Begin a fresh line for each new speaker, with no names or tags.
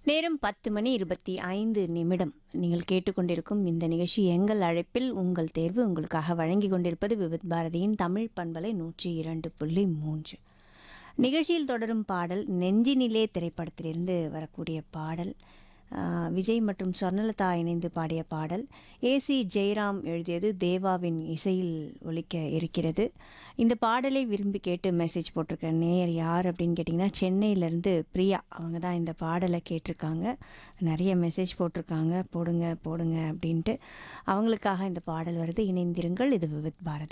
நேரம் பத்து மணி இருபத்தி ஐந்து நிமிடம் நீங்கள் கேட்டுக்கொண்டிருக்கும் இந்த நிகழ்ச்சி எங்கள் அழைப்பில் உங்கள் தேர்வு உங்களுக்காக வழங்கி கொண்டிருப்பது விவித் பாரதியின் தமிழ் பண்பலை நூற்றி இரண்டு புள்ளி மூன்று நிகழ்ச்சியில் தொடரும் பாடல் நெஞ்சினிலே திரைப்படத்திலிருந்து வரக்கூடிய பாடல் ஆஹ், விஜய் மற்றும் சொர்ணலதா இணைந்து பாடிய பாடல் ஏசி ஜெயராம் எழுதியது தேவாவின் இசையில் ஒலிக்க இருக்கிறது இந்த பாடலை விரும்பி கேட்டு மெசேஜ் போட்டிருக்க நேயர் யார் அப்படின்னு கேட்டிங்கன்னா சென்னையிலேருந்து பிரியா அவங்க தான் இந்த பாடலை கேட்டிருக்காங்க நிறைய மெசேஜ் போட்டிருக்காங்க போடுங்க போடுங்க அப்படின்ட்டு அவங்களுக்காக இந்த பாடல் வருது இணைந்திருங்கள் இது விவித் பாரதி